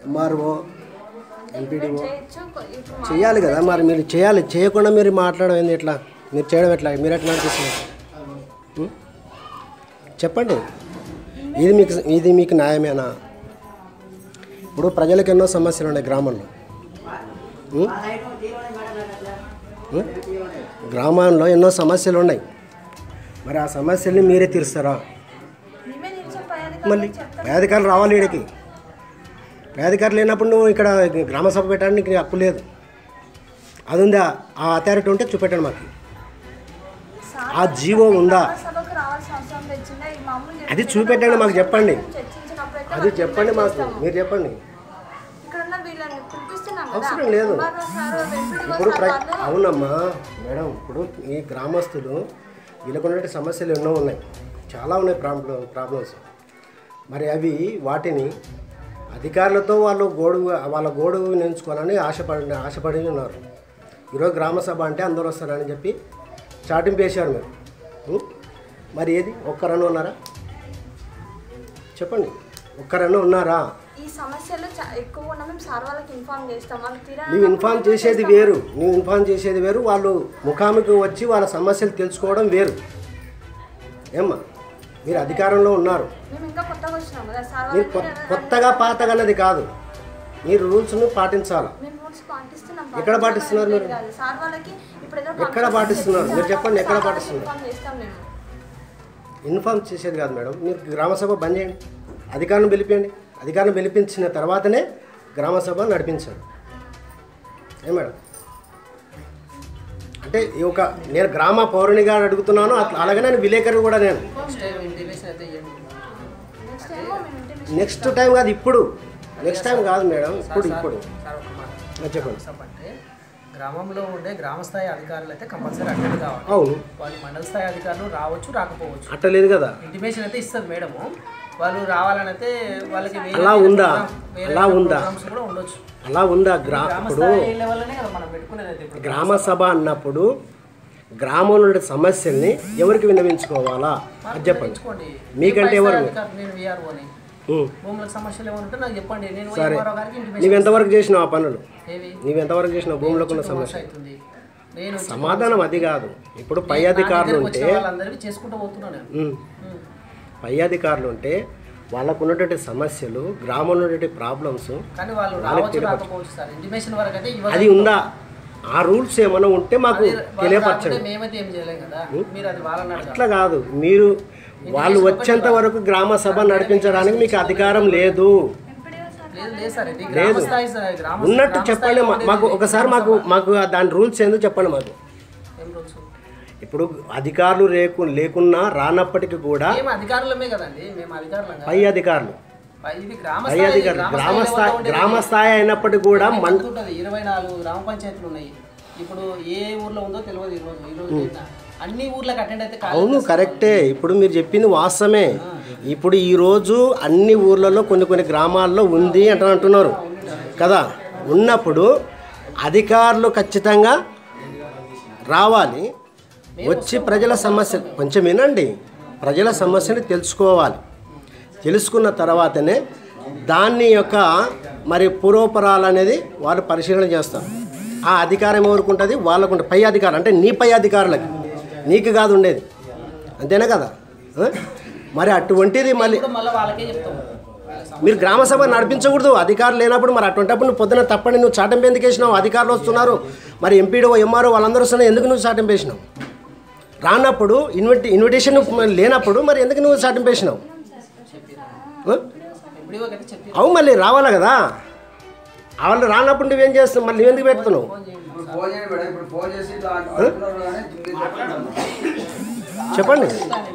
MRO MPDO చేయొచ్చు ఇప్పుడు మా- చేయాలి కదా మరి మీరు చేయాలి చేయకుండా మీరు మాట్లాడడం ఏంది ఎట్లా మీరు చేయడం ఎట్లా మీరు ఎట్లా నడిపిస్తున్నారు ఉం? చెప్పండి ఇది మీకు ఇది మీకు న్యాయమేనా ఇప్పుడు ప్రజలకు ఎన్నో సమస్యలు ఉన్నాయి గ్రామంలో ఉం? ఉం? గ్రామాల్లో ఎన్నో సమస్యలు ఉన్నాయి మరి ఆ సమస్యల్ని మీరే తీరుస్తారా మేమే నిలిచాం పై అధికారులకు మళ్ళీ చెప్తాం. పేదకారులు రావాలి ఇక్కడికి పేదకారులు లేనప్పుడు నువ్వు ఇక్కడ గ్రామ సభ పెట్టడానికి నీకు హక్కు లేదు అది ఉందా ఆ అథారిటీ ఉంటే చూపెట్టండి మాకు సార్ ఆ జీవో ఉందా సభకు రావాల్సిన అవసరం తెచ్చిందా ఈ మామూలు అది చూపెట్టండి మాకు చెప్పండి చర్చించినప్పుడైతే అది మనం చెప్పండి డిమాండ్ మాకు చేస్తాము. మీరు చెప్పండి ఇక్కడ ఉన్న వీళ్ళని పిలిపిస్తున్నాం కదా అవసరం లేదు. ఎంఆర్ఓ సార్ వెంపటి ఇప్పుడు ప్ర సార్ వాళ్ళు అవునమ్మా మేడం ఇప్పుడు ఈ గ్రామస్తులు వీళ్ళకు ఉన్నటువంటి సమస్యలు ఎన్నో ఉన్నాయి చాలా ఉన్నాయి ప్రాబ్లం ప్రాబ్లమ్స్ మరి అవి వాటిని అధికారులతో వాళ్ళు గోడు వాళ్ళ గోడు నేర్చుకోవాలని ఆశపడి ఆశపడి ఉన్నారు ఈరోజు గ్రామ సభ అంటే అందరూ వస్తారని చెప్పి చాటింపు వేశారు మీరు ఉం? మరి ఏది ఒక్కరన్నా ఉన్నారా చెప్పండి ఒక్కరన్నా ఉన్నారా ఈ సమస్యలు చా- ఎక్కువ ఉన్న మేము సార్ వాళ్ళకి ఇన్ఫార్మ్ చేస్తాం వాళ్ళు తీరా నువ్వు ఇన్ఫార్మ్ చేసేది వేరు నువ్వు ఇన్ఫార్మ్ చేసేది వేరు వాళ్ళు ముఖాముఖి వచ్చి వాళ్ళ సమస్యలు తెలుసుకోవడం వేరు ఏమ్మా మీరు అధికారంలో ఉన్నారు మేము ఇంకా కొత్తగా వచ్చినాం కదా సార్ మీరు వాళ్ళకి కొ- కొత్తగా పాతగా అన్నది కాదు మీరు రూల్స్ను పాటించాలి మేము రూల్స్ పాటిస్తున్నాం ఎక్కడ పాటిస్తున్నారు మీరు? కాదు. సార్ వాళ్ళకి ఇప్పుడు ఏదో ఎక్కడ ఫంక్షన్ పాటిస్తున్నారు? మీరు చెప్పండి, ఎక్కడ సార్ వాళ్ళకి పాటిస్తున్నారు? ఇన్ఫార్మ్ చేస్తాం మేము ఇన్ఫార్మ్ చేసేది కాదు మేడం మీరు గ్రామసభ బంద్ చేయండి అధికారులను పిలిపించండి అధికారులను పిలిపించిన తర్వాతనే గ్రామసభ నడిపించాలి ఏ మేడం అంటే ఈ ఒక నేను గ్రామ పౌరునిగా అడుగుతున్నాను అట్లా అలాగే నేను విలేకరు కూడా నేను నెక్స్ట్ టైం ఇంటిమేషన్ అయితే ఇవ్వండి నెక్స్ట్ టైం మేము ఇంటిమేషన్ నెక్స్ట్ టైం కాదు ఇప్పుడు నెక్స్ట్ టైం కాదు మేడం ఇప్పుడు సార్, ఇప్పుడు సార్ ఒక మాట ఆ, చెప్పండి సబ్ అంటే గ్రామంలో ఉండే గ్రామ స్థాయి అధికారులు అయితే కంపల్సరీ అటెండ్ కావాలి అవును వాళ్ళు మండల స్థాయి అధికారులు రావచ్చు రాకపోవచ్చు అట్ట లేదు కదా ఇంటిమేషన్ అయితే ఇస్తుంది మేడము వాళ్ళు రావాలని అయితే వాళ్ళకి వేరే అలా వేరే ఉందా? program- వేరే అలా ఉందా? programs కూడా ఉండొచ్చు అలా ఉందా గ్రా గ్రామ ఇప్పుడు స్థాయి లెవెల్లోనే కదా మనం పెట్టుకునేది అయితే ఇప్పుడు గ్రామ సభ అన్నప్పుడు గ్రామంలో ఉండే సమస్యల్ని ఎవరికి విన్నవించుకోవాలా అది చెప్పండి ఎంచుకోండి మీకంటే ఏ పై ఎవరు? స్థాయి అధికారి? నేను విఆర్ఓని ఉం. భూములకు సమస్యలు ఏమైనా ఉంటే నాకు చెప్పండి నేను సరే ఎంఆర్ఓ గారికి ఇంటిమేషన్ నువ్వు ఎంతవరకు చేసినావు ఆ పనులు ఏవి నువ్వు ఎంతవరకు చేసినావు భూములకు ఉన్న టూ సమస్య మంత్స్ అవుతుంది నేను సమాధానం అది కాదు ఇప్పుడు పై నా అధికారులు దగ్గరకు ఉంటే వచ్చిన వాళ్ళందరికీ చేసుకుంటూ పోతున్నాను నేను ఉం. ఉం. పై అధికారులు ఉంటే వాళ్ళకు ఉన్నటువంటి సమస్యలు గ్రామంలో ఉన్నటువంటి ప్రాబ్లమ్స్ కానీ వాళ్ళు రావచ్చు రాకపోవచ్చు సార్ ఇంటిమేషన్ వరకు అయితే ఇవ్వదు అది ఉందా ఆ రూల్స్ ఏమైనా ఉంటే మాకు అది వాళ్ళు తెలియపరచండి రాకపోతే మేమైతే ఏం చేయలేం కదా మీరు అది వాళ్ళని అడగాలి అట్లా కాదు మీరు వాళ్ళు వచ్చేంత వరకు గ్రామ సభ నడిపించడానికి మీకు అధికారం లేదు ఎంపీడీఓ సార్ లేదు లేదు సార్ ఇది గ్రామ స్థాయి సార్ గ్రామ ఉన్నట్టు గ్రామ చెప్పండి స్థాయిలో మా- మాకు ఉండేది ఒకసారి మాకు మాకు దాని రూల్స్ ఏందో చెప్పండి మాకు ఏం రూల్స్ ఇప్పుడు అధికారులు లేకు లేకున్నా రానప్పటికీ కూడా మేము అధికారులమే కదండి మేము అధికారులం కాదు. పై అధికారులు ఇది గ్రామ పై స్థాయి అధికారులు గ్రామ గ్రామ స్థాయి స్థాయి level లో ఉండేది. గ్రామ స్థాయి అయినప్పటికీ కూడా ఎంత మన్ ఉంటుంది ఇరవై నాలుగు గ్రామ పంచాయతీలు ఉన్నాయి ఇప్పుడు ఏ ఊర్లో ఉందో తెలియదు ఈ రోజు ఈ రోజు నిన్న. అన్ని ఊర్లకు అటెండ్ అయితే కాలేదు అవును కరెక్టే ఇప్పుడు మీరు చెప్పింది వాస్తవమే ఇప్పుడు ఈరోజు అన్ని ఊర్లలో కొన్ని కొన్ని గ్రామాల్లో ఉంది అంట అంటున్నారు కదా ఉన్నప్పుడు అధికారులు ఖచ్చితంగా రావాలి వచ్చి ప్రజల సమస్య కొంచెం వినండి ప్రజల సమస్యని తెలుసుకోవాలి తెలుసుకున్న తర్వాతనే దాన్ని యొక్క మరి పూర్వపరాలు అనేది వాళ్ళు పరిశీలన చేస్తారు ఆ అధికారం ఎవరికి ఉంటుంది వాళ్ళకు ఉంటుంది పై అధికారం అంటే నీ పై అధికారులకి నీకు కాదు ఉండేది అంతేనా కదా ఆ? మరి అటువంటిది మళ్ళీ ఇప్పుడు మళ్ళీ వాళ్ళకే చెప్తాం వాళ్ళ సమ- మీరు గ్రామ సభ నడిపించకూడదు అధికారులు లేనప్పుడు మరి అటువంటిప్పుడు నువ్వు పొద్దున తప్పని నువ్వు చాటంపు ఎందుకు వేసినావు అధికారులు వస్తున్నారు మరి ఎంపీడో ఎంఆర్ఓ వాళ్ళందరూ వస్తున్నారు ఎందుకు నువ్వు చాటంపు వేసినావు రానప్పుడు ఇన్విటి ఇన్విటేషన్ లేనప్పుడు మరి ఎందుకు నువ్వు చాటంపు వేసినావు ఆ? ఇప్పుడు ఇవ్వకైతే చెప్పి అవు మళ్ళీ రావాలా కదా వాళ్ళు రానప్పుడు నువ్వేం చేస్తావు మళ్ళీ నువ్వెందుకు పెడుతున్నావు ఇప్పుడు ఫోన్ చేయండి మేడం ఇప్పుడు ఫోన్ చేసి ఇట్లా అంటున్నారు కానీ మీరు చెప్పండి. చెప్పండి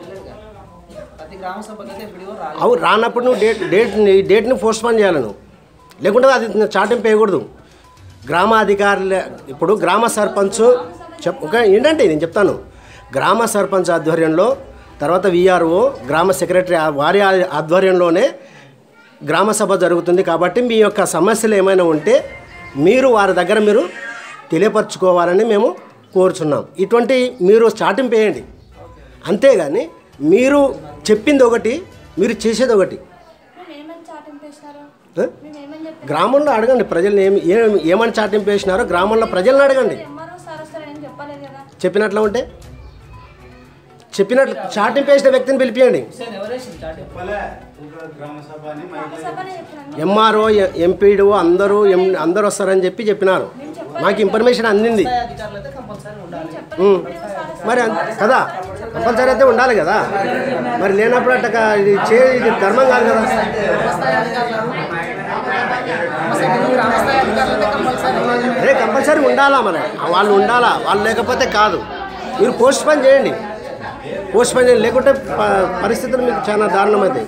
ప్రతి గ్రామ సభకి అయితే ఇప్పుడు రాలేదు అవు రానప్పుడు నువ్వు డేట్ డేట్ నీ డేట్ని పోస్ట్పోన్ చేయాలి నువ్వు లేకుంటే అది చాటింపు వేయకూడదు గ్రామ అధికారులు ఇప్పుడు గ్రామ సర్పంచ్ చెప్ ఒక ఏంటంటే నేను చెప్తాను గ్రామ సర్పంచ్ ఆధ్వర్యంలో తర్వాత విఆర్ఓ గ్రామ సెక్రటరీ ఆ- వారి ఆ- ఆధ్వర్యంలోనే గ్రామ సభ జరుగుతుంది కాబట్టి మీ యొక్క సమస్యలు ఏమైనా ఉంటే మీరు వారి దగ్గర మీరు తెలియపరచుకోవాలని మేము కోరుచున్నాం ఇటువంటి మీరు చాటింపు వేయండి అంతేగాని మీరు చెప్పింది ఒకటి మీరు చేసేది ఒకటి మేము ఏమని ఏమని చాటింపు వేసినారు ఆ? మేము ఏమని చెప్పాము గ్రామంలో అడగండి ప్రజల్ని ఏమి ఏం ఏమని చాటింపు వేసినారో గ్రామంలో ప్రజల్ని అడగండి ఎంఆర్ఓ సార్ వస్తారని చెప్పలేదు కదా చెప్పినట్లు ఉంటే చెప్పినట్లు చాటింపు వేసిన వ్యక్తిని పిలిపియండి హుసేన్ ఎవరేసింది చాటి గ్రామసభనే చెప్పినాను ఎంఆర్ఓ ఎంపీడీ అందరూ ఎం అందరూ వస్తారని చెప్పి చెప్పినారు మాకు ఇన్ఫర్మేషన్ అందింది వ్యవసాయ అధికారులు అయితే కంపల్సరీ ఉండాలి ఉమ్. మరి అంత- కదా కంపల్సరీ అయితే ఉండాలి కదా మరి లేనప్పుడు అట్ట కా- ఇది చే ఇది ధర్మం కాదు కదా గ్రామస్థాయి అధికారులు గ్రామస్థాయి అధికారులు అయితే కంపల్సరీ అదే కంపల్సరీ ఉండాలా మరి వాళ్ళు ఉండాలా వాళ్ళు లేకపోతే కాదు మీరు పోస్ట్ పని చేయండి పోస్ట్ పని చేయండి లేకుంటే ప- పరిస్థితులు మీకు చాలా దారుణం అవుతాయి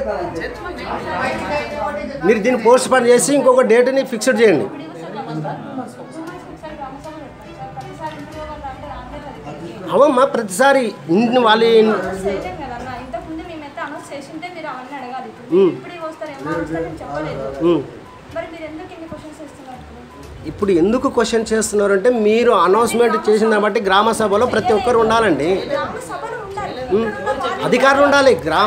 మీరు దీన్ని పోస్ట్ పని చేసి ఇంకొక డేట్ని ఫిక్స్డ్ చేయండి ఒకసారి గ్రామసభ పెట్టాను సార్ ప్రతిసారి ఇంటికి వాళ్ళు అంటే రానే కదా అవమ్మా ప్రతిసారి ఇంటిని వాళ్ళు అనౌన్స్ చేయలేం కదా అన్న ఇంతకుముందు మేమైతే అనౌన్స్ చేసింటే మీరు అవన్నీ అడగాలి ఇప్పుడు ఉమ్. ఇప్పుడు ఇవి వస్తారు ఏమన్నా వస్తారు నేను చెప్పలేదు ఉమ్. మరి మీరు ఎందుకు ఇన్ని క్వశ్చన్స్ ఇస్తున్నారు ఇప్పుడు? ఇప్పుడు ఎందుకు క్వశ్చన్ చేస్తున్నారంటే మీరు అనౌన్స్మెంట్ చేసిన బట్టి గ్రామ సభలో ప్రతి ఒక్కరు ఉండాలండి గ్రామ సభలు ఉండాలి ఇక్కడ ఉన్న వాళ్ళు అధికారులు ఉండాలి గ్రామ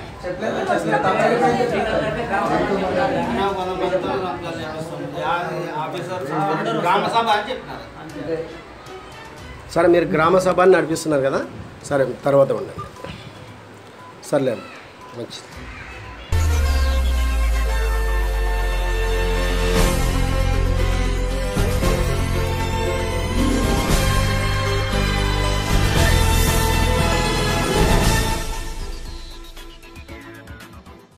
గ్రామసభ అని చెప్పినారు సరే మీరు గ్రామ సభని నడిపిస్తున్నారు కదా సరే తర్వాత ఉండండి సర్లే మంచిది